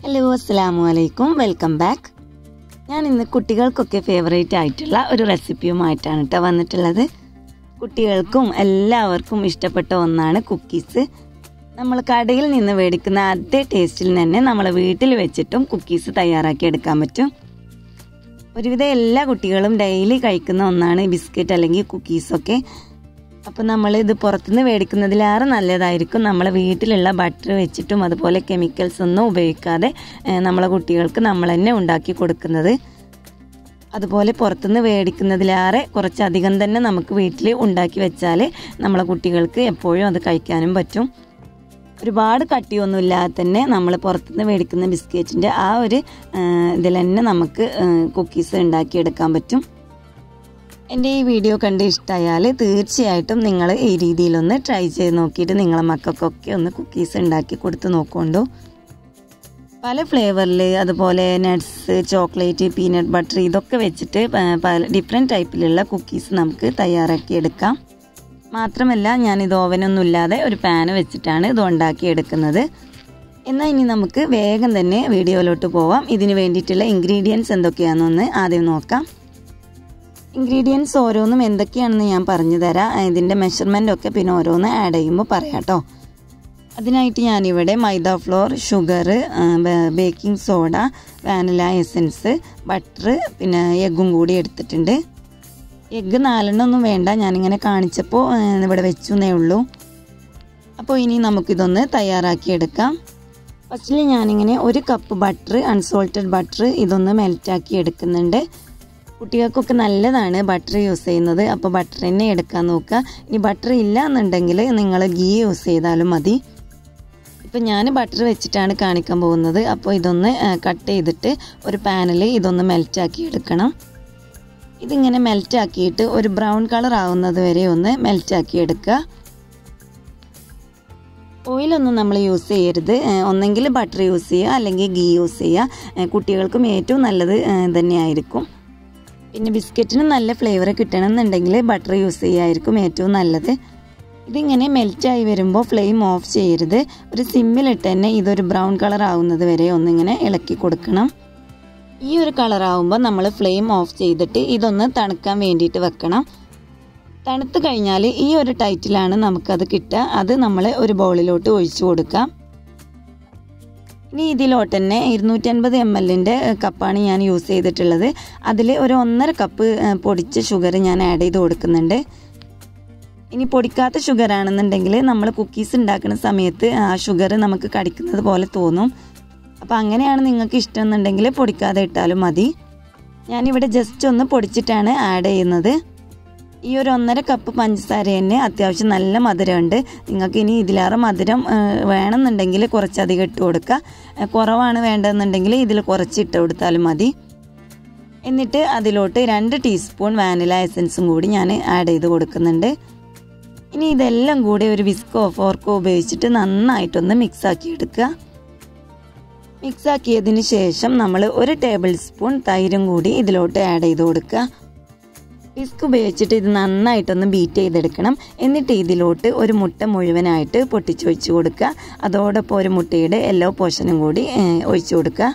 hello അസ്സാം വലൈക്കും welcome back ഞാൻ ഇന്ന് കുട്ടികൾക്കൊക്കെ ഫേവറേറ്റ് ആയിട്ടുള്ള ഒരു റെസിപ്പിയുമായിട്ടാണ് കേട്ടോ വന്നിട്ടുള്ളത് കുട്ടികൾക്കും എല്ലാവർക്കും ഇഷ്ടപ്പെട്ട ഒന്നാണ് കുക്കീസ് നമ്മൾ കടയിൽ നിന്ന് മേടിക്കുന്ന അതേ ടേസ്റ്റിൽ തന്നെ നമ്മളെ വീട്ടിൽ വെച്ചിട്ടും കുക്കീസ് തയ്യാറാക്കി എടുക്കാൻ പറ്റും ഒരുവിധം എല്ലാ കുട്ടികളും ഡെയിലി കഴിക്കുന്ന ഒന്നാണ് ബിസ്ക്കറ്റ് അല്ലെങ്കിൽ കുക്കീസൊക്കെ അപ്പം നമ്മൾ ഇത് പുറത്തുനിന്ന് മേടിക്കുന്നതിലേറെ നല്ലതായിരിക്കും നമ്മളെ വീട്ടിലുള്ള ബട്ടർ വെച്ചിട്ടും അതുപോലെ കെമിക്കൽസ് ഒന്നും ഉപയോഗിക്കാതെ ഏഹ്, നമ്മളെ കുട്ടികൾക്ക് നമ്മൾ തന്നെ ഉണ്ടാക്കി കൊടുക്കുന്നത് അതുപോലെ പുറത്തുനിന്ന് മേടിക്കുന്നതിലേറെ കുറച്ചധികം തന്നെ നമുക്ക് വീട്ടിൽ ഉണ്ടാക്കി വെച്ചാൽ നമ്മളെ കുട്ടികൾക്ക് എപ്പോഴും അത് കഴിക്കാനും പറ്റും ഒരുപാട് കട്ടിയൊന്നുമില്ലാതെ തന്നെ നമ്മൾ പുറത്തുനിന്ന് മേടിക്കുന്ന ബിസ്ക്കറ്റിൻ്റെ ആ ഒരു ഇതിൽ തന്നെ നമുക്ക് കുക്കീസ് ഉണ്ടാക്കിയെടുക്കാൻ പറ്റും എൻ്റെ ഈ വീഡിയോ കണ്ട് ഇഷ്ടമായാൽ തീർച്ചയായിട്ടും നിങ്ങൾ ഈ രീതിയിലൊന്ന് ട്രൈ ചെയ്ത് നോക്കിയിട്ട് നിങ്ങളെ മക്കൾക്കൊക്കെ ഒന്ന് കുക്കീസ് ഉണ്ടാക്കി കൊടുത്ത് നോക്കൊണ്ടു പല ഫ്ലേവറിൽ അതുപോലെ നട്ട്സ് ചോക്ലേറ്റ് പീനട്ട് ബട്ടർ ഇതൊക്കെ വെച്ചിട്ട് പ- പല ഡിഫറെൻറ്റ് ടൈപ്പിലുള്ള കുക്കീസ് നമുക്ക് തയ്യാറാക്കി എടുക്കാം മാത്രമല്ല ഞാനിത് ഓവനൊന്നും ഇല്ലാതെ ഒരു പാന് വെച്ചിട്ടാണ് ഇത് ഉണ്ടാക്കി എടുക്കുന്നത് എന്നാൽ ഇനി നമുക്ക് വേഗം തന്നെ വീഡിയോയിലോട്ട് പോവാം ഇതിന് വേണ്ടിയിട്ടുള്ള ഇൻഗ്രീഡിയൻസ് എന്തൊക്കെയാണെന്നൊന്ന് ആദ്യം നോക്കാം ഇൻഗ്രീഡിയൻസ് ഓരോന്നും എന്തൊക്കെയാണെന്ന് ഞാൻ പറഞ്ഞു തരാം ഇതിൻ്റെ മെഷർമെൻ്റ് ഒക്കെ പിന്നെ ഓരോന്ന് ആഡ് ചെയ്യുമ്പോൾ പറയാം കേട്ടോ അതിനായിട്ട് ഞാനിവിടെ maida flour sugar baking soda vanilla essence butter പിന്നെ എഗ്ഗും കൂടി എടുത്തിട്ടുണ്ട് എഗ്ഗ് നാലെണ്ണമൊന്നും വേണ്ട ഞാനിങ്ങനെ കാണിച്ചപ്പോൾ ഏഹ്, ഇവിടെ വെച്ചു എന്നേ ഉള്ളൂ അപ്പോൾ ഇനി നമുക്കിതൊന്ന് തയ്യാറാക്കിയെടുക്കാം ഫസ്റ്റിൽ ഞാനിങ്ങനെ ഒരു കപ്പ് ബട്ടർ അൺസോൾട്ടഡ് ബട്ടർ ഇതൊന്ന് മെൽറ്റാക്കി എടുക്കുന്നുണ്ട് കുട്ടികൾക്കൊക്കെ നല്ലതാണ് ബട്ടർ യൂസ് ചെയ്യുന്നത് അപ്പോൾ ബട്ടർ തന്നെ എടുക്കാൻ നോക്കുക ഇനി ബട്ടർ ഇല്ല എന്നുണ്ടെങ്കിൽ നിങ്ങൾ ഗീ യൂസ് ചെയ്താലും മതി ഇപ്പം ഞാൻ ബട്ടർ വെച്ചിട്ടാണ് കാണിക്കാൻ പോകുന്നത് അപ്പോൾ ഇതൊന്ന് കട്ട് ചെയ്തിട്ട് ഒരു പാനിൽ ഇതൊന്ന് മെൽറ്റാക്കി എടുക്കണം ഇതിങ്ങനെ മെൽറ്റാക്കിയിട്ട് ഒരു ബ്രൗൺ കളർ ആവുന്നത് വരെ ഒന്ന് മെൽറ്റാക്കി എടുക്കുക ഓയിലൊന്നും നമ്മൾ യൂസ് ചെയ്യരുത് ഏഹ് ഒന്നെങ്കിൽ ബട്ടർ യൂസ് ചെയ്യുക അല്ലെങ്കിൽ ഗീ യൂസ് ചെയ്യുക ഏഹ് കുട്ടികൾക്കും ഏറ്റവും നല്ലത് ഏഹ് തന്നെയായിരിക്കും പിന്നെ ബിസ്ക്കറ്റിന് നല്ല ഫ്ലേവർ കിട്ടണമെന്നുണ്ടെങ്കിൽ ബട്ടർ യൂസ് ചെയ്യുമായിരിക്കും ഏറ്റവും നല്ലത് ഇതിങ്ങനെ മെൽറ്റായി വരുമ്പോൾ ഫ്ലെയിം ഓഫ് ചെയ്യരുത് ഒരു സിമ്മിലിട്ട് തന്നെ ഇതൊരു ബ്രൗൺ കളർ ആവുന്നത് വരെ ഒന്നിങ്ങനെ ഇളക്കി കൊടുക്കണം ഈ ഒരു കളർ ആവുമ്പോൾ നമ്മൾ ഫ്ലെയിം ഓഫ് ചെയ്തിട്ട് ഇതൊന്ന് തണുക്കാൻ വേണ്ടിയിട്ട് വെക്കണം തണുത്ത് കഴിഞ്ഞാൽ ഈ ഒരു ടൈറ്റിലാണ് നമുക്കത് കിട്ടുക അത് നമ്മൾ ഒരു ബൗളിലോട്ട് ഒഴിച്ചു കൊടുക്കാം ഇനി ഇതിലോട്ട് തന്നെ ഇരുന്നൂറ്റൻപത് എം എല്ലിൻ്റെ കപ്പാണ് ഞാൻ യൂസ് ചെയ്തിട്ടുള്ളത് അതിൽ ഒരു ഒന്നര കപ്പ് ഏഹ്, പൊടിച്ച ഷുഗർ ഞാൻ ആഡ് ചെയ്ത് കൊടുക്കുന്നുണ്ട് ഇനി പൊടിക്കാത്ത ഷുഗർ ആണെന്നുണ്ടെങ്കിൽ നമ്മൾ കുക്കീസ് ഉണ്ടാക്കുന്ന സമയത്ത് ആ ഷുഗർ നമുക്ക് കടിക്കുന്നത് പോലെ തോന്നും അപ്പോൾ അങ്ങനെയാണ് നിങ്ങൾക്ക് ഇഷ്ടം എന്നുണ്ടെങ്കിൽ പൊടിക്കാതെ ഇട്ടാലും മതി ഞാനിവിടെ ജസ്റ്റ് ഒന്ന് പൊടിച്ചിട്ടാണ് ആഡ് ചെയ്യുന്നത് ഈ ഒരു ഒന്നര കപ്പ് പഞ്ചസാര തന്നെ അത്യാവശ്യം നല്ല മധുരമുണ്ട് നിങ്ങൾക്ക് ഇനി ഇതിലേറെ മധുരം ആ, വേണമെന്നുണ്ടെങ്കിൽ കുറച്ചധികം ഇട്ട് കൊടുക്കുക ആ, കുറവാണ് വേണ്ടതെന്നുണ്ടെങ്കിൽ ഇതിൽ കുറച്ച് ഇട്ട് കൊടുത്താലും മതി എന്നിട്ട് അതിലോട്ട് രണ്ട് ടീസ്പൂൺ വാനില എസൻസും കൂടി ഞാൻ ആഡ് ചെയ്ത് കൊടുക്കുന്നുണ്ട് ഇനി ഇതെല്ലാം കൂടി ഒരു വിസ്കോ ഫോർക്കോ ഉപയോഗിച്ചിട്ട് നന്നായിട്ടൊന്ന് മിക്സ് ആക്കി എടുക്കുക മിക്സ് ആക്കിയതിന് ശേഷം നമ്മൾ ഒരു ടേബിൾ സ്പൂൺ തൈരും കൂടി ഇതിലോട്ട് ആഡ് ചെയ്ത് കൊടുക്കുക വിസ്ക് ഉപയോഗിച്ചിട്ട് ഇത് നന്നായിട്ടൊന്ന് ബീറ്റ് ചെയ്തെടുക്കണം എന്നിട്ട് ഇതിലോട്ട് ഒരു മുട്ട മുഴുവനായിട്ട് പൊട്ടിച്ചൊഴിച്ച് കൊടുക്കുക അതോടൊപ്പം ഒരു മുട്ടയുടെ എല്ലാ പോർഷനും കൂടി ഏഹ്, ഒഴിച്ചു കൊടുക്കുക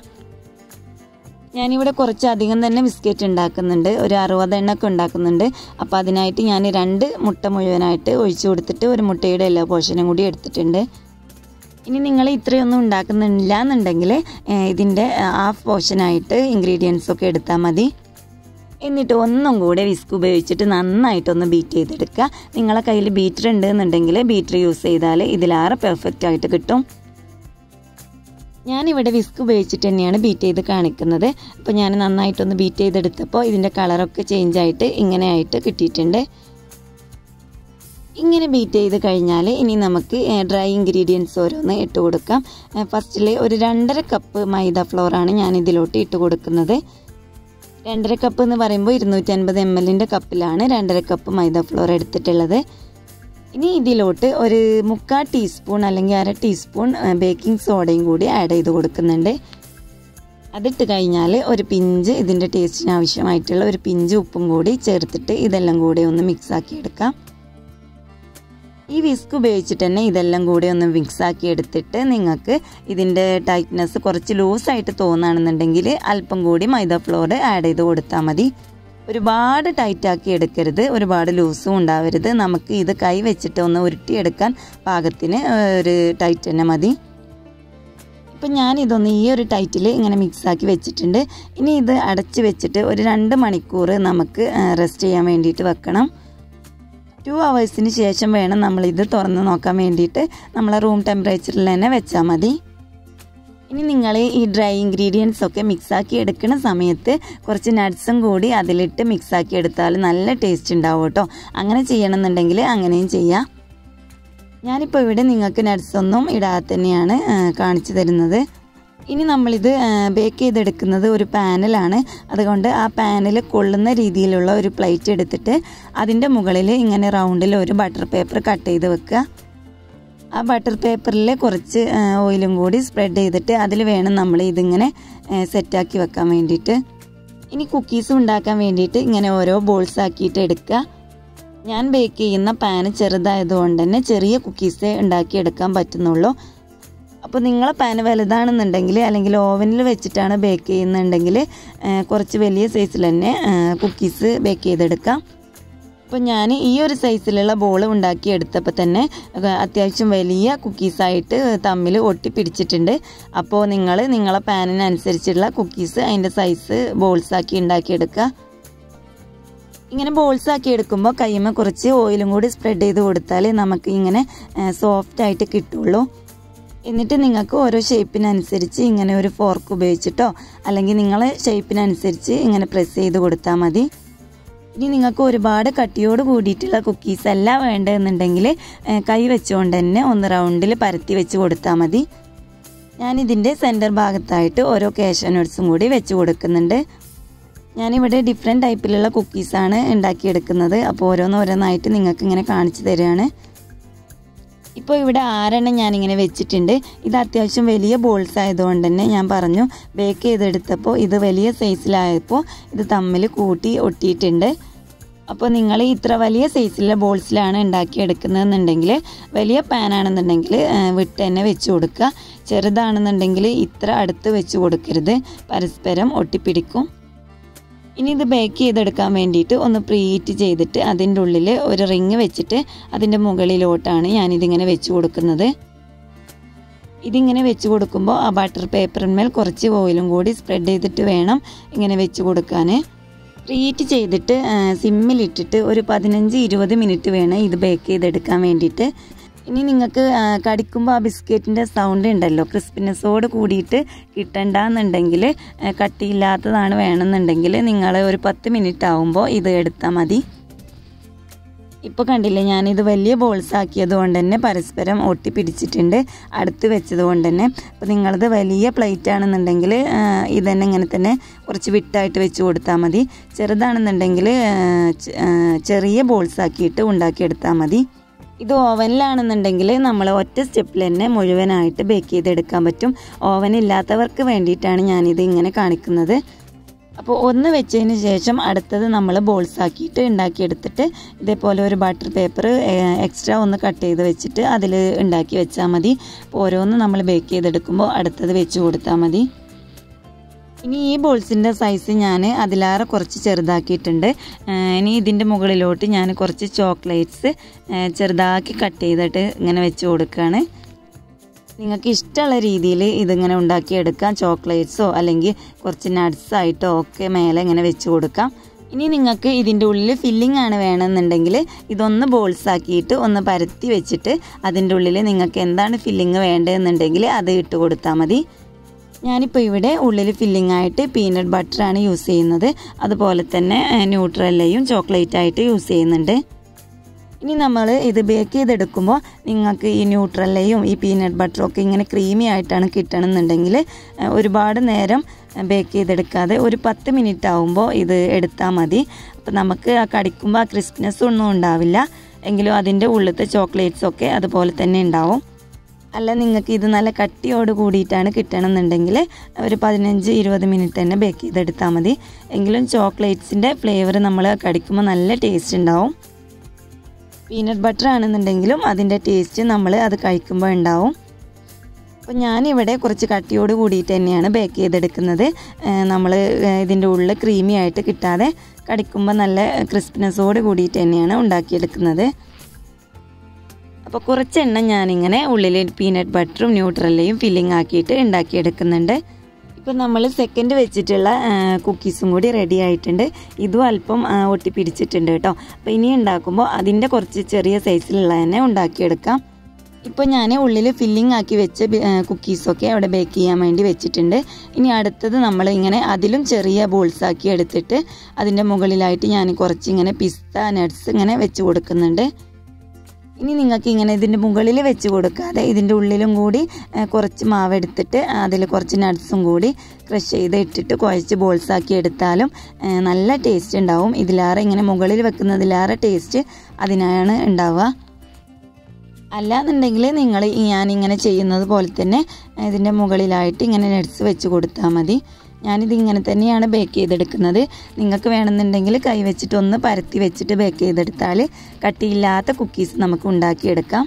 ഞാനിവിടെ കുറച്ച് അധികം തന്നെ ബിസ്ക്കറ്റ് ഉണ്ടാക്കുന്നുണ്ട് ഒരു അറുപത് എണ്ണൊക്കെ ഉണ്ടാക്കുന്നുണ്ട് അപ്പോൾ അതിനായിട്ട് ഞാൻ രണ്ട് മുട്ട മുഴുവനായിട്ട് ഒഴിച്ചു കൊടുത്തിട്ട് ഒരു മുട്ടയുടെ എല്ലാ പോർഷനും കൂടി എടുത്തിട്ടുണ്ട് ഇനി നിങ്ങൾ ഇത്രയൊന്നും ഉണ്ടാക്കുന്നില്ല എന്നുണ്ടെങ്കിൽ ഇതിൻ്റെ ഹാഫ് പോർഷനായിട്ട് ഇൻഗ്രീഡിയൻസ് ഒക്കെ എടുത്താൽ മതി എന്നിട്ട് ഒന്നും കൂടെ വിസ്ക് ഉപയോഗിച്ചിട്ട് നന്നായിട്ടൊന്ന് ബീറ്റ് ചെയ്തെടുക്കുക നിങ്ങളെ കയ്യിൽ ബീറ്റർ ഉണ്ട് എന്നുണ്ടെങ്കിൽ ബീറ്റർ യൂസ് ചെയ്താൽ ഇതിലേറെ പെർഫെക്റ്റ് ആയിട്ട് കിട്ടും ഞാനിവിടെ വിസ്ക് ഉപയോഗിച്ചിട്ട് തന്നെയാണ് ബീറ്റ് ചെയ്ത് കാണിക്കുന്നത് അപ്പോൾ ഞാൻ നന്നായിട്ടൊന്ന് ബീറ്റ് ചെയ്തെടുത്തപ്പോൾ ഇതിൻ്റെ കളറൊക്കെ ചേഞ്ച് ആയിട്ട് ഇങ്ങനെ ആയിട്ട് കിട്ടിയിട്ടുണ്ട് ഇങ്ങനെ ബീറ്റ് ചെയ്ത് കഴിഞ്ഞാൽ ഇനി നമുക്ക് ഡ്രൈ ഇൻഗ്രീഡിയൻസ് ഓരോന്ന് ഇട്ട് കൊടുക്കാം ഫസ്റ്റിൽ ഒരു രണ്ടര കപ്പ് മൈദ ഫ്ലോറാണ് ഞാൻ ഇതിലോട്ട് ഇട്ട് കൊടുക്കുന്നത് രണ്ടര കപ്പ് എന്ന് പറയുമ്പോൾ ഇരുന്നൂറ്റൻപത് എം എല്ലിൻ്റെ കപ്പിലാണ് രണ്ടര കപ്പ് മൈദ ഫ്ലോർ എടുത്തിട്ടുള്ളത് ഇനി ഇതിലോട്ട് ഒരു മുക്കാൽ ടീസ്പൂൺ അല്ലെങ്കിൽ അര ടീസ്പൂൺ ബേക്കിംഗ് സോഡയും കൂടി ആഡ് ചെയ്ത് കൊടുക്കുന്നുണ്ട് അതിട്ട് കഴിഞ്ഞാൽ ഒരു പിഞ്ച് ഇതിൻ്റെ ടേസ്റ്റിന് ആവശ്യമായിട്ടുള്ള ഒരു പിഞ്ച് ഉപ്പും കൂടി ചേർത്തിട്ട് ഇതെല്ലാം കൂടി ഒന്ന് മിക്സ് ആക്കി എടുക്കാം ഈ വിസ്ക് ഉപയോഗിച്ചിട്ട് തന്നെ ഇതെല്ലാം കൂടി ഒന്ന് മിക്സ് ആക്കി എടുത്തിട്ട് നിങ്ങൾക്ക് ഇതിൻ്റെ ടൈറ്റ്നെസ് കുറച്ച് ലൂസായിട്ട് തോന്നുകയാണെന്നുണ്ടെങ്കിൽ അല്പം കൂടി മൈദ ഫ്ലോർ ആഡ് ചെയ്ത് കൊടുത്താൽ മതി ഒരുപാട് ടൈറ്റാക്കി എടുക്കരുത് ഒരുപാട് ലൂസും ഉണ്ടാവരുത് നമുക്ക് ഇത് കൈ വെച്ചിട്ട് ഒന്ന് ഉരുട്ടിയെടുക്കാൻ പാകത്തിന് ഒരു ടൈറ്റ് തന്നെ മതി ഇപ്പം ഞാൻ ഇതൊന്ന് ഈ ഒരു ടൈറ്റിൽ ഇങ്ങനെ മിക്സാക്കി വെച്ചിട്ടുണ്ട് ഇനി ഇത് അടച്ച് വെച്ചിട്ട് ഒരു രണ്ട് മണിക്കൂർ നമുക്ക് റെസ്റ്റ് ചെയ്യാൻ വേണ്ടിയിട്ട് വെക്കണം ടു അവേഴ്സിന് ശേഷം വേണം നമ്മളിത് തുറന്ന് നോക്കാൻ വേണ്ടിയിട്ട് നമ്മളെ റൂം ടെമ്പറേച്ചറിൽ തന്നെ വെച്ചാൽ മതി ഇനി നിങ്ങൾ ഈ ഡ്രൈ ഇൻഗ്രീഡിയൻസ് ഒക്കെ മിക്സാക്കി എടുക്കുന്ന സമയത്ത് കുറച്ച് നട്ട്സും കൂടി അതിലിട്ട് മിക്സാക്കി എടുത്താൽ നല്ല ടേസ്റ്റ് ഉണ്ടാവും കേട്ടോ അങ്ങനെ ചെയ്യണമെന്നുണ്ടെങ്കിൽ അങ്ങനെയും ചെയ്യാം ഞാനിപ്പോൾ ഇവിടെ നിങ്ങൾക്ക് നട്ട്സ് ഒന്നും ഇടാതെ തന്നെയാണ് കാണിച്ചു തരുന്നത് ഇനി നമ്മളിത് ബേക്ക് ചെയ്തെടുക്കുന്നത് ഒരു പാനലാണ് അതുകൊണ്ട് ആ പാനിൽ കൊള്ളുന്ന രീതിയിലുള്ള ഒരു പ്ലേറ്റ് എടുത്തിട്ട് അതിൻ്റെ മുകളിൽ ഇങ്ങനെ റൗണ്ടിൽ ഒരു ബട്ടർ പേപ്പർ കട്ട് ചെയ്ത് വെക്കുക ആ ബട്ടർ പേപ്പറിൽ കുറച്ച് ഓയിലും കൂടി സ്പ്രെഡ് ചെയ്തിട്ട് അതിൽ വേണം നമ്മൾ ഇതിങ്ങനെ സെറ്റാക്കി വെക്കാൻ വേണ്ടിയിട്ട് ഇനി കുക്കീസ് ഉണ്ടാക്കാൻ വേണ്ടിയിട്ട് ഇങ്ങനെ ഓരോ ബോൾസ് ആക്കിയിട്ട് എടുക്കുക ഞാൻ ബേക്ക് ചെയ്യുന്ന പാന് ചെറുതായതുകൊണ്ട് തന്നെ ചെറിയ കുക്കീസേ ഉണ്ടാക്കിയെടുക്കാൻ പറ്റുന്നുള്ളൂ അപ്പോൾ നിങ്ങളെ പാന് വലുതാണെന്നുണ്ടെങ്കിൽ അല്ലെങ്കിൽ ഓവനിൽ വെച്ചിട്ടാണ് ബേക്ക് ചെയ്യുന്നുണ്ടെങ്കിൽ കുറച്ച് വലിയ സൈസിൽ തന്നെ കുക്കീസ് ബേക്ക് ചെയ്തെടുക്കാം അപ്പോൾ ഞാൻ ഈ ഒരു സൈസിലുള്ള ബോൾ ഉണ്ടാക്കി എടുത്തപ്പോൾ തന്നെ അത്യാവശ്യം വലിയ കുക്കീസായിട്ട് തമ്മിൽ ഒട്ടിപ്പിടിച്ചിട്ടുണ്ട് അപ്പോൾ നിങ്ങൾ നിങ്ങളെ പാനിനനുസരിച്ചുള്ള കുക്കീസ് അതിൻ്റെ സൈസ് ബോൾസാക്കി ഉണ്ടാക്കിയെടുക്കുക ഇങ്ങനെ ബോൾസ് ആക്കി എടുക്കുമ്പോൾ കൈമ കുറച്ച് ഓയിലും കൂടി സ്പ്രെഡ് ചെയ്ത് കൊടുത്താൽ നമുക്ക് ഇങ്ങനെ സോഫ്റ്റ് ആയിട്ട് കിട്ടുള്ളൂ എന്നിട്ട് നിങ്ങൾക്ക് ഓരോ ഷേപ്പിനനുസരിച്ച് ഇങ്ങനെ ഒരു ഫോർക്ക് ഉപയോഗിച്ചിട്ടോ അല്ലെങ്കിൽ നിങ്ങളെ ഷേപ്പിനനുസരിച്ച് ഇങ്ങനെ പ്രസ് ചെയ്ത് കൊടുത്താൽ മതി ഇനി നിങ്ങൾക്ക് ഒരുപാട് കട്ടിയോട് കൂടിയിട്ടുള്ള കുക്കീസ് അല്ല വേണ്ടതെന്നുണ്ടെങ്കിൽ കൈ വെച്ചുകൊണ്ട് തന്നെ ഒന്ന് റൗണ്ടിൽ പരത്തി വെച്ച് കൊടുത്താൽ മതി ഞാനിതിൻ്റെ സെൻറ്റർ ഭാഗത്തായിട്ട് ഓരോ കാഷ്യ നട്ട്സും കൂടി വെച്ച് കൊടുക്കുന്നുണ്ട് ഞാനിവിടെ ഡിഫറെൻറ്റ് ടൈപ്പിലുള്ള കുക്കീസാണ് ഉണ്ടാക്കിയെടുക്കുന്നത് അപ്പോൾ ഓരോന്നോരോന്നായിട്ട് നിങ്ങൾക്ക് ഇങ്ങനെ കാണിച്ചു തരികയാണ് ഇപ്പോൾ ഇവിടെ ആറെണ്ണം ഞാനിങ്ങനെ വെച്ചിട്ടുണ്ട് ഇത് അത്യാവശ്യം വലിയ ബോൾസ് ആയതുകൊണ്ട് തന്നെ ഞാൻ പറഞ്ഞു ബേക്ക് ചെയ്തെടുത്തപ്പോൾ ഇത് വലിയ സൈസിലായപ്പോൾ ഇത് തമ്മിൽ കൂട്ടി ഒട്ടിയിട്ടുണ്ട് അപ്പോൾ നിങ്ങൾ ഇത്ര വലിയ സൈസിലുള്ള ബോൾസിലാണ് ഉണ്ടാക്കിയെടുക്കുന്നതെന്നുണ്ടെങ്കിൽ വലിയ പാനാണെന്നുണ്ടെങ്കിൽ വിട്ട് തന്നെ വെച്ച് കൊടുക്കുക ചെറുതാണെന്നുണ്ടെങ്കിൽ ഇത്ര അടുത്ത് വെച്ച് കൊടുക്കരുത് പരസ്പരം ഒട്ടിപ്പിടിക്കും ഇനി ഇത് ബേക്ക് ചെയ്തെടുക്കാൻ വേണ്ടിയിട്ട് ഒന്ന് പ്രീഹീറ്റ് ചെയ്തിട്ട് അതിൻ്റെ ഉള്ളിൽ ഒരു റിങ് വെച്ചിട്ട് അതിൻ്റെ മുകളിലോട്ടാണ് ഞാനിതിങ്ങനെ വെച്ച് കൊടുക്കുന്നത് ഇതിങ്ങനെ വെച്ച് കൊടുക്കുമ്പോൾ ആ ബട്ടർ പേപ്പറിന്മേൽ കുറച്ച് ഓയിലും കൂടി സ്പ്രെഡ് ചെയ്തിട്ട് വേണം ഇങ്ങനെ വെച്ച് കൊടുക്കാൻ പ്രീഹീറ്റ് ചെയ്തിട്ട് സിമ്മിലിട്ടിട്ട് ഒരു പതിനഞ്ച് ഇരുപത് മിനിറ്റ് വേണം ഇത് ബേക്ക് ചെയ്തെടുക്കാൻ വേണ്ടിയിട്ട് ഇനി നിങ്ങൾക്ക് കടിക്കുമ്പോൾ ആ ബിസ്ക്കറ്റിൻ്റെ സൗണ്ട് ഉണ്ടല്ലോ ക്രിസ്പിനെസ്സോട് കൂടിയിട്ട് കിട്ടണ്ടെന്നുണ്ടെങ്കിൽ കട്ടിയില്ലാത്തതാണ് വേണമെന്നുണ്ടെങ്കിൽ നിങ്ങൾ ഒരു പത്ത് മിനിറ്റ് ആവുമ്പോൾ ഇത് എടുത്താൽ മതി ഇപ്പോൾ കണ്ടില്ലേ ഞാനിത് വലിയ ബോൾസ് ആക്കിയത് കൊണ്ട് തന്നെ പരസ്പരം ഒട്ടി പിടിച്ചിട്ടുണ്ട് അടുത്ത് വെച്ചത് കൊണ്ട് തന്നെ അപ്പോൾ നിങ്ങളത് വലിയ പ്ലേറ്റ് ആണെന്നുണ്ടെങ്കിൽ ഇതന്നെ ഇങ്ങനെ തന്നെ കുറച്ച് വിട്ടായിട്ട് വെച്ച് കൊടുത്താൽ മതി ചെറുതാണെന്നുണ്ടെങ്കിൽ ചെറിയ ബോൾസ് ആക്കിയിട്ട് ഉണ്ടാക്കിയെടുത്താൽ മതി ഇത് ഓവനിലാണെന്നുണ്ടെങ്കിൽ നമ്മൾ ഒറ്റ സ്റ്റെപ്പിൽ തന്നെ മുഴുവനായിട്ട് ബേക്ക് ചെയ്തെടുക്കാൻ പറ്റും ഓവൻ ഇല്ലാത്തവർക്ക് വേണ്ടിയിട്ടാണ് ഞാനിത് ഇങ്ങനെ കാണിക്കുന്നത് അപ്പോൾ ഒന്ന് വെച്ചതിന് ശേഷം അടുത്തത് നമ്മൾ ബോൾസ് ആക്കിയിട്ട് ഉണ്ടാക്കിയെടുത്തിട്ട് ഇതേപോലെ ഒരു ബട്ടർ പേപ്പർ എക്സ്ട്രാ ഒന്ന് കട്ട് ചെയ്ത് വെച്ചിട്ട് അതിൽ ഉണ്ടാക്കി വെച്ചാൽ മതി അപ്പോൾ ഓരോന്ന് നമ്മൾ ബേക്ക് ചെയ്തെടുക്കുമ്പോൾ അടുത്തത് വെച്ച് കൊടുത്താൽ മതി ഇനി ഈ ബോൾസിൻ്റെ സൈസ് ഞാൻ അതിലേറെ കുറച്ച് ചെറുതാക്കിയിട്ടുണ്ട് ഇനി ഇതിൻ്റെ മുകളിലോട്ട് ഞാൻ കുറച്ച് ചോക്ലേറ്റ്സ് ചെറുതാക്കി കട്ട് ചെയ്തിട്ട് ഇങ്ങനെ വെച്ച് കൊടുക്കുകയാണ് നിങ്ങൾക്ക് ഇഷ്ടമുള്ള രീതിയിൽ ഇതിങ്ങനെ ഉണ്ടാക്കിയെടുക്കാം ചോക്ലേറ്റ്സോ അല്ലെങ്കിൽ കുറച്ച് നട്ട്സ് ആയിട്ടോ ഒക്കെ മേലെ ഇങ്ങനെ വെച്ച് കൊടുക്കാം ഇനി നിങ്ങൾക്ക് ഇതിൻ്റെ ഉള്ളിൽ ഫില്ലിംഗ് ആണ് വേണമെന്നുണ്ടെങ്കിൽ ഇതൊന്ന് ബോൾസ് ആക്കിയിട്ട് ഒന്ന് പരത്തി വെച്ചിട്ട് അതിൻ്റെ ഉള്ളിൽ നിങ്ങൾക്ക് എന്താണ് ഫില്ലിംഗ് വേണ്ടതെന്നുണ്ടെങ്കിൽ അത് ഇട്ട് കൊടുത്താൽ മതി ഞാനിപ്പോൾ ഇവിടെ ഉള്ളിൽ ഫില്ലിംഗ് ആയിട്ട് പീനട്ട് ബട്ടറാണ് യൂസ് ചെയ്യുന്നത് അതുപോലെ തന്നെ ന്യൂട്രല്ലയും ചോക്ലേറ്റ് ആയിട്ട് യൂസ് ചെയ്യുന്നുണ്ട് ഇനി നമ്മൾ ഇത് ബേക്ക് ചെയ്തെടുക്കുമ്പോൾ നിങ്ങൾക്ക് ഈ ന്യൂട്രല്ലയും ഈ പീനട്ട് ബട്ടറും ഒക്കെ ഇങ്ങനെ ക്രീമി ആയിട്ടാണ് കിട്ടണമെന്നുണ്ടെങ്കിൽ ഒരുപാട് നേരം ബേക്ക് ചെയ്തെടുക്കാതെ ഒരു പത്ത് മിനിറ്റ് ആവുമ്പോൾ ഇത് എടുത്താൽ മതി അപ്പോൾ നമുക്ക് ആ കടിക്കുമ്പോൾ ആ ക്രിസ്പ്നെസ് ഒന്നും ഉണ്ടാവില്ല എങ്കിലും അതിൻ്റെ ഉള്ളിലത്തെ ചോക്ലേറ്റ്സ് ഒക്കെ അതുപോലെ തന്നെ ഉണ്ടാവും അല്ല നിങ്ങൾക്ക് ഇത് നല്ല കട്ടിയോട് കൂടിയിട്ടാണ് കിട്ടണമെന്നുണ്ടെങ്കിൽ ഒരു പതിനഞ്ച് ഇരുപത് മിനിറ്റ് തന്നെ ബേക്ക് ചെയ്തെടുത്താൽ മതി എങ്കിലും ചോക്ലേറ്റ്സിൻ്റെ ഫ്ലേവർ നമ്മൾ കടിക്കുമ്പോൾ നല്ല ടേസ്റ്റ് ഉണ്ടാവും പീനട്ട് ബട്ടർ ആണെന്നുണ്ടെങ്കിലും അതിൻ്റെ ടേസ്റ്റ് നമ്മൾ അത് കഴിക്കുമ്പോൾ ഉണ്ടാവും അപ്പോൾ ഞാനിവിടെ കുറച്ച് കട്ടിയോട് കൂടിയിട്ട് തന്നെയാണ് ബേക്ക് ചെയ്തെടുക്കുന്നത് നമ്മൾ ഇതിൻ്റെ ഉള്ളിൽ ക്രീമി ആയിട്ട് കിട്ടാതെ കടിക്കുമ്പോൾ നല്ല ക്രിസ്പിനെസ്സോട് കൂടിയിട്ട് തന്നെയാണ് ഉണ്ടാക്കിയെടുക്കുന്നത് അപ്പോൾ കുറച്ച് എണ്ണ ഞാനിങ്ങനെ ഉള്ളിൽ പീനട്ട് ബട്ടറും ന്യൂട്രലയും ഫില്ലിംഗ് ആക്കിയിട്ട് ഉണ്ടാക്കിയെടുക്കുന്നുണ്ട് ഇപ്പം നമ്മൾ സെക്കൻഡ് വെച്ചിട്ടുള്ള കുക്കീസും കൂടി റെഡി ആയിട്ടുണ്ട് ഇതും അല്പം ആ, ഒട്ടിപ്പിടിച്ചിട്ടുണ്ട് കേട്ടോ അപ്പോൾ ഇനി ഉണ്ടാക്കുമ്പോൾ അതിൻ്റെ കുറച്ച് ചെറിയ സൈസിലുള്ള തന്നെ ഉണ്ടാക്കിയെടുക്കാം ഇപ്പോൾ ഞാൻ ഉള്ളിൽ ഫില്ലിംഗ് ആക്കി വെച്ച ബി- ആ, കുക്കീസൊക്കെ അവിടെ ബേക്ക് ചെയ്യാൻ വേണ്ടി വെച്ചിട്ടുണ്ട് ഇനി അടുത്തത് നമ്മൾ ഇങ്ങനെ അതിലും ചെറിയ ബോൾസ് ആക്കി എടുത്തിട്ട് അതിൻ്റെ മുകളിലായിട്ട് ഞാൻ കുറച്ച് ഇങ്ങനെ പിസ്ത നട്ട്സ് ഇങ്ങനെ വെച്ച് കൊടുക്കുന്നുണ്ട് ഇനി നിങ്ങൾക്ക് ഇങ്ങനെ ഇതിൻ്റെ മുകളിൽ വെച്ച് കൊടുക്കാതെ ഇതിൻ്റെ ഉള്ളിലും കൂടി ആ, കുറച്ച് മാവ് എടുത്തിട്ട് അതിൽ കുറച്ച് നട്ട്സും കൂടി ക്രഷ് ചെയ്ത് ഇട്ടിട്ട് കുഴച്ച് ബോൾസ് ആക്കി എടുത്താലും ആ, നല്ല ടേസ്റ്റ് ഉണ്ടാവും ഇതിലേറെ ഇങ്ങനെ മുകളിൽ വെക്കുന്നതിലേറെ ടേസ്റ്റ് അതിനാണ് ഉണ്ടാവുക അല്ലാന്നുണ്ടെങ്കിൽ നിങ്ങൾ ഞാനിങ്ങനെ ചെയ്യുന്നത് പോലെ തന്നെ ഇതിൻ്റെ മുകളിലായിട്ട് ഇങ്ങനെ നട്സ് വെച്ച് കൊടുത്താൽ മതി ഞാനിത് ഇങ്ങനെ തന്നെയാണ് ബേക്ക് ചെയ്തെടുക്കുന്നത് നിങ്ങൾക്ക് വേണമെന്നുണ്ടെങ്കിൽ കൈ വെച്ചിട്ട് ഒന്ന് പരത്തി വെച്ചിട്ട് ബേക്ക് ചെയ്തെടുത്താൽ കട്ടിയില്ലാത്ത കുക്കീസ് നമുക്ക് ഉണ്ടാക്കിയെടുക്കാം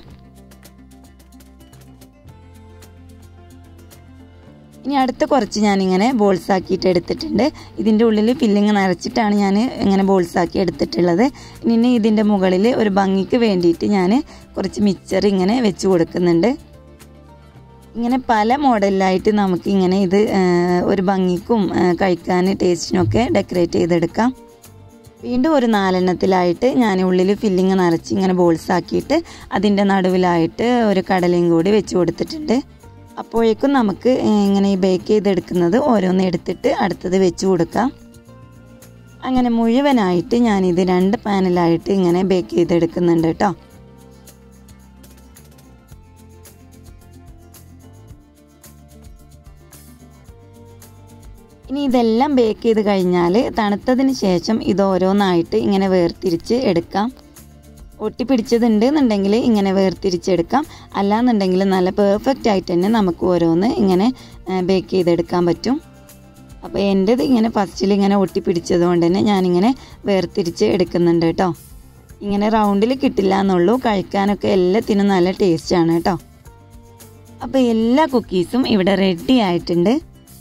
ഇനി അടുത്ത കുറച്ച് ഞാനിങ്ങനെ ബോൾസ് ആക്കിയിട്ട് എടുത്തിട്ടുണ്ട് ഇതിൻ്റെ ഉള്ളിൽ ഫില്ലിങ് നിറച്ചിട്ടാണ് ഞാൻ ഇങ്ങനെ ബോൾസ് ആക്കി എടുത്തിട്ടുള്ളത് ഇനി ഇതിൻ്റെ മുകളിൽ ഒരു ഭംഗിക്ക് വേണ്ടിയിട്ട് ഞാൻ കുറച്ച് മിക്സർ ഇങ്ങനെ വെച്ച് കൊടുക്കുന്നുണ്ട് ഇങ്ങനെ പല മോഡലിലായിട്ട് നമുക്ക് ഇങ്ങനെ ഇത് ആ, ഒരു ഭംഗിക്കും ആ, കഴിക്കാൻ ടേസ്റ്റിനൊക്കെ ഡെക്കറേറ്റ് ചെയ്തെടുക്കാം വീണ്ടും ഒരു നാലെണ്ണത്തിലായിട്ട് ഞാൻ ഉള്ളിൽ ഫില്ലിങ് നിറച്ച് ഇങ്ങനെ ബോൾസ് ആക്കിയിട്ട് അതിൻ്റെ നടുവിലായിട്ട് ഒരു കടലയും കൂടി വെച്ച് കൊടുത്തിട്ടുണ്ട് അപ്പോഴേക്കും നമുക്ക് ഇങ്ങനെ ഈ ബേക്ക് ചെയ്തെടുക്കുന്നത് ഓരോന്ന് എടുത്തിട്ട് അടുത്തത് വെച്ച് കൊടുക്കാം അങ്ങനെ മുഴുവനായിട്ട് ഞാനിത് രണ്ട് പാനലായിട്ട് ഇങ്ങനെ ബേക്ക് ചെയ്തെടുക്കുന്നുണ്ട് കേട്ടോ ഇനി ഇതെല്ലാം ബേക്ക് ചെയ്ത് കഴിഞ്ഞാൽ തണുത്തതിന് ശേഷം ഇത് ഓരോന്നായിട്ട് ഇങ്ങനെ വേർതിരിച്ച് എടുക്കാം ഒട്ടിപ്പിടിച്ചതുണ്ട് എന്നുണ്ടെങ്കിൽ ഇങ്ങനെ വേർതിരിച്ചെടുക്കാം അല്ലാന്നുണ്ടെങ്കിൽ നല്ല പെർഫെക്റ്റ് ആയിട്ട് തന്നെ നമുക്ക് ഓരോന്ന് ഇങ്ങനെ ബേക്ക് ചെയ്തെടുക്കാൻ പറ്റും അപ്പോൾ എൻ്റെത് ഇങ്ങനെ ഫസ്റ്റിൽ ഇങ്ങനെ ഒട്ടിപ്പിടിച്ചത് കൊണ്ട് തന്നെ ഞാനിങ്ങനെ വേർതിരിച്ച് എടുക്കുന്നുണ്ട് കേട്ടോ ഇങ്ങനെ റൗണ്ടിൽ കിട്ടില്ല എന്നുള്ളൂ കഴിക്കാനൊക്കെ എല്ലാത്തിനും നല്ല ടേസ്റ്റാണ് കേട്ടോ അപ്പോൾ എല്ലാ കുക്കീസും ഇവിടെ റെഡി ആയിട്ടുണ്ട്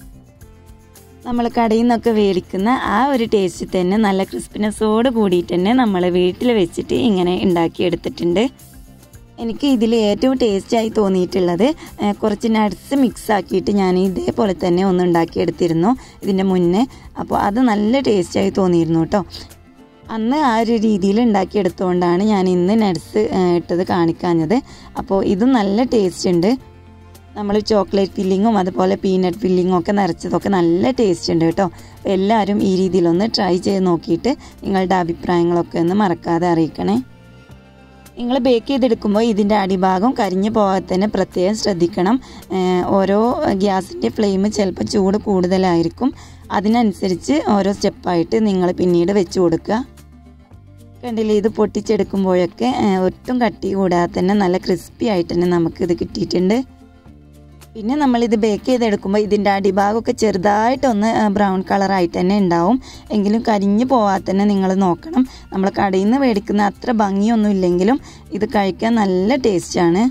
നമ്മൾ കടയിൽ നിന്നൊക്കെ മേടിക്കുന്ന ആ ഒരു ടേസ്റ്റ് തന്നെ നല്ല ക്രിസ്പിനെസ്സോട് കൂടിയിട്ട് തന്നെ നമ്മൾ വീട്ടിൽ വെച്ചിട്ട് ഇങ്ങനെ ഉണ്ടാക്കിയെടുത്തിട്ടുണ്ട് എനിക്ക് ഇതിൽ ഏറ്റവും ടേസ്റ്റായി തോന്നിയിട്ടുള്ളത് ഏഹ്, കുറച്ച് നട്ട്സ് മിക്സ് ആക്കിയിട്ട് ഞാൻ ഇതേപോലെ തന്നെ ഒന്ന് ഉണ്ടാക്കിയെടുത്തിരുന്നു ഇതിൻ്റെ മുന്നേ അപ്പോൾ അത് നല്ല ടേസ്റ്റായി തോന്നിയിരുന്നു കേട്ടോ അന്ന് ആ ഒരു രീതിയിൽ ഉണ്ടാക്കിയെടുത്തുകൊണ്ടാണ് ഞാൻ ഇന്ന് നട്ട്സ് ഇട്ടത് കാണിക്കാഞ്ഞത് അപ്പോൾ ഇതും നല്ല ടേസ്റ്റ് ഉണ്ട് നമ്മൾ ചോക്ലേറ്റ് ഫില്ലിങ്ങും അതുപോലെ പീനട്ട് ഫില്ലിങ്ങും ഒക്കെ നിറച്ചതൊക്കെ നല്ല ടേസ്റ്റ് ഉണ്ട് കേട്ടോ അപ്പോൾ എല്ലാവരും ഈ രീതിയിലൊന്ന് ട്രൈ ചെയ്ത് നോക്കിയിട്ട് നിങ്ങളുടെ അഭിപ്രായങ്ങളൊക്കെ ഒന്ന് മറക്കാതെ അറിയിക്കണേ നിങ്ങൾ ബേക്ക് ചെയ്തെടുക്കുമ്പോൾ ഇതിൻ്റെ അടിഭാഗം കരിഞ്ഞു പോകാതെ തന്നെ പ്രത്യേകം ശ്രദ്ധിക്കണം ഏഹ് ഓരോ ഗ്യാസിൻ്റെ ഫ്ലെയിം ചിലപ്പോൾ ചൂട് കൂടുതലായിരിക്കും അതിനനുസരിച്ച് ഓരോ സ്റ്റെപ്പായിട്ട് നിങ്ങൾ പിന്നീട് വെച്ച് കൊടുക്കുക കണ്ടില്ലേ ഇത് പൊട്ടിച്ചെടുക്കുമ്പോഴൊക്കെ ഏഹ് ഒട്ടും കട്ടി കൂടാതെ തന്നെ നല്ല ക്രിസ്പി ആയിട്ട് തന്നെ നമുക്കിത് കിട്ടിയിട്ടുണ്ട് പിന്നെ നമ്മളിത് ബേക്ക് ചെയ്തെടുക്കുമ്പോൾ ഇതിൻ്റെ അടിഭാഗമൊക്കെ ചെറുതായിട്ടൊന്ന് ബ്രൗൺ കളറായിട്ട് തന്നെ ഉണ്ടാവും എങ്കിലും കരിഞ്ഞു പോവാതെ തന്നെ നിങ്ങൾ നോക്കണം നമ്മൾ കടയിൽ നിന്ന് മേടിക്കുന്ന അത്ര ഭംഗിയൊന്നും ഇല്ലെങ്കിലും ഇത് കഴിക്കാൻ നല്ല ടേസ്റ്റാണ്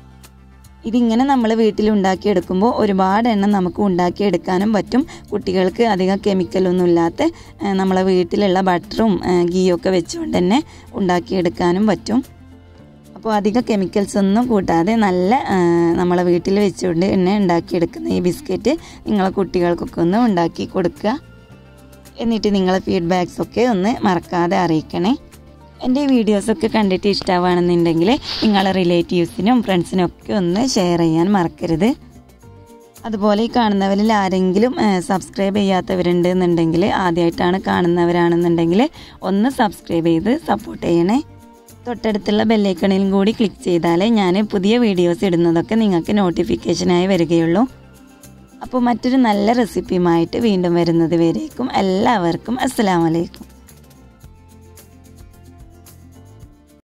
ഇതിങ്ങനെ നമ്മൾ വീട്ടിൽ ഉണ്ടാക്കിയെടുക്കുമ്പോൾ ഒരുപാട് എണ്ണം നമുക്ക് ഉണ്ടാക്കിയെടുക്കാനും പറ്റും കുട്ടികൾക്ക് അധികം കെമിക്കലൊന്നും ഇല്ലാത്ത ആ, നമ്മളെ വീട്ടിലുള്ള ബട്ടറും ഗീയൊക്കെ വെച്ചുകൊണ്ട് തന്നെ ഉണ്ടാക്കിയെടുക്കാനും പറ്റും അപ്പോൾ അധികം കെമിക്കൽസ് ഒന്നും കൂട്ടാതെ നല്ല ആ, നമ്മളെ വീട്ടിൽ വെച്ചുകൊണ്ട് തന്നെ ഉണ്ടാക്കിയെടുക്കുന്ന ഈ ബിസ്ക്കറ്റ് നിങ്ങളെ കുട്ടികൾക്കൊക്കെ ഒന്ന് ഉണ്ടാക്കി കൊടുക്കുക എന്നിട്ട് നിങ്ങളെ ഫീഡ്ബാക്സ് ഒക്കെ ഒന്ന് മറക്കാതെ അറിയിക്കണേ എൻ്റെ വീഡിയോസൊക്കെ കണ്ടിട്ട് ഇഷ്ടമാണെന്നുണ്ടെങ്കിൽ നിങ്ങളെ റിലേറ്റീവ്സിനും ഫ്രണ്ട്സിനും ഒക്കെ ഒന്ന് ഷെയർ ചെയ്യാൻ മറക്കരുത് അതുപോലെ ഈ കാണുന്നവരിൽ ആരെങ്കിലും സബ്സ്ക്രൈബ് ചെയ്യാത്തവരുണ്ട് എന്നുണ്ടെങ്കിൽ ആദ്യമായിട്ടാണ് കാണുന്നവരാണെന്നുണ്ടെങ്കിൽ ഒന്ന് സബ്സ്ക്രൈബ് ചെയ്ത് സപ്പോർട്ട് ചെയ്യണേ തൊട്ടടുത്തുള്ള ബെല്ലൈക്കണിലും കൂടി ക്ലിക്ക് ചെയ്താലേ ഞാൻ പുതിയ വീഡിയോസ് ഇടുന്നതൊക്കെ നിങ്ങൾക്ക് നോട്ടിഫിക്കേഷനായി വരികയുള്ളൂ അപ്പോൾ മറ്റൊരു നല്ല റെസിപ്പിയുമായിട്ട് വീണ്ടും വരുന്നത് വരേക്കും എല്ലാവർക്കും അസ്സലാമലൈക്കും